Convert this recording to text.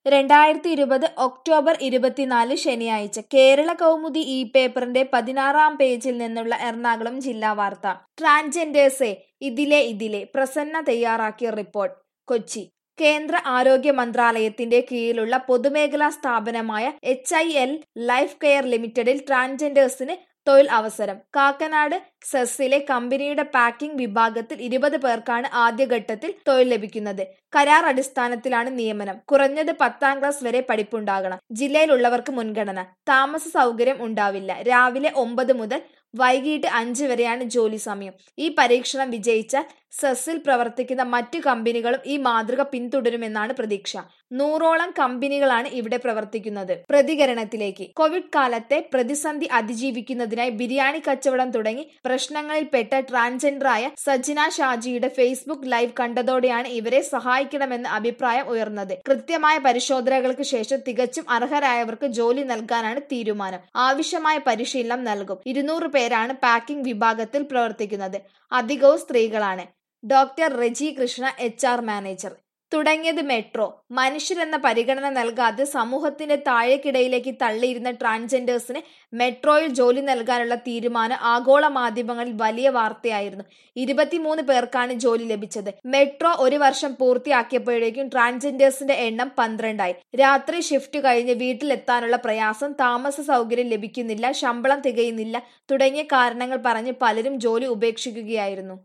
രണ്ടായിരത്തി ഇരുപത് ഒക്ടോബർ ഇരുപത്തിനാല് ശനിയാഴ്ച കേരള കൗമുദി ഈ പേപ്പറിന്റെ പതിനാറാം പേജിൽ നിന്നുള്ള എറണാകുളം ജില്ലാ വാർത്ത ട്രാൻസ്ജെൻഡേഴ്സെ ഇതിലെ ഇതിലെ പ്രസന്ന തയ്യാറാക്കിയ റിപ്പോർട്ട് കൊച്ചി കേന്ദ്ര ആരോഗ്യ മന്ത്രാലയത്തിന്റെ കീഴിലുള്ള പൊതുമേഖലാ സ്ഥാപനമായ H I L life care ലിമിറ്റഡിൽ ട്രാൻസ്ജെൻഡേഴ്സിന് തൊഴിൽ അവസരം കാക്കനാട് സെസ്സിലെ കമ്പനിയുടെ പാക്കിംഗ് വിഭാഗത്തിൽ ഇരുപത് പേർക്കാണ് ആദ്യഘട്ടത്തിൽ തൊഴിൽ ലഭിക്കുന്നത് കരാർ അടിസ്ഥാനത്തിലാണ് നിയമനം കുറഞ്ഞത് പത്താം ക്ലാസ് വരെ പഠിപ്പുണ്ടാകണം ജില്ലയിലുള്ളവർക്ക് മുൻഗണന താമസ സൗകര്യം ഉണ്ടാവില്ല രാവിലെ ഒമ്പത് മുതൽ വൈകിട്ട് അഞ്ച് വരെയാണ് ജോലി സമയം ഈ പരീക്ഷണം വിജയിച്ചാൽ സെസ്സിൽ പ്രവർത്തിക്കുന്ന മറ്റു കമ്പനികളും ഈ മാതൃക പിന്തുടരുമെന്നാണ് പ്രതീക്ഷ നൂറോളം കമ്പനികളാണ് ഇവിടെ പ്രവർത്തിക്കുന്നത് പ്രതികരണത്തിലേക്ക് കോവിഡ് കാലത്തെ പ്രതിസന്ധി അതിജീവിക്കുന്നതിനായി ബിരിയാണി കച്ചവടം തുടങ്ങി പ്രശ്നങ്ങളിൽപ്പെട്ട ട്രാൻസ്ജെൻഡറായ സജ്ന ഷാജിയുടെ ഫേസ്ബുക്ക് ലൈവ് കണ്ടതോടെയാണ് ഇവരെ സഹായിക്കണമെന്ന അഭിപ്രായം ഉയർന്നത് കൃത്യമായ പരിശോധനകൾക്ക് ശേഷം തികച്ചും അർഹരായവർക്ക് ജോലി നൽകാനാണ് തീരുമാനം ആവശ്യമായ പരിശീലനം നൽകും ഇരുന്നൂറ് പേരാണ് പാക്കിംഗ് വിഭാഗത്തിൽ പ്രവർത്തിക്കുന്നത് അധികവും സ്ത്രീകളാണ് doctor Reji Krishna H R manager തുടങ്ങിയത് മെട്രോ മനുഷ്യരെന്ന പരിഗണന നൽകാതെ സമൂഹത്തിന്റെ താഴേക്കിടയിലേക്ക് തള്ളിയിരുന്ന ട്രാൻസ്ജെൻഡേഴ്സിന് മെട്രോയിൽ ജോലി നൽകാനുള്ള തീരുമാനം ആഗോള മാധ്യമങ്ങളിൽ വലിയ വാർത്തയായിരുന്നു ഇരുപത്തിമൂന്ന് പേർക്കാണ് ജോലി ലഭിച്ചത് മെട്രോ ഒരു വർഷം പൂർത്തിയാക്കിയപ്പോഴേക്കും ട്രാൻസ്ജെൻഡേഴ്സിന്റെ എണ്ണം പന്ത്രണ്ടായി രാത്രി ഷിഫ്റ്റ് കഴിഞ്ഞ് വീട്ടിലെത്താനുള്ള പ്രയാസം താമസ സൗകര്യം ലഭിക്കുന്നില്ല ശമ്പളം തികയുന്നില്ല തുടങ്ങിയ കാരണങ്ങൾ പറഞ്ഞ് പലരും ജോലി ഉപേക്ഷിക്കുകയായിരുന്നു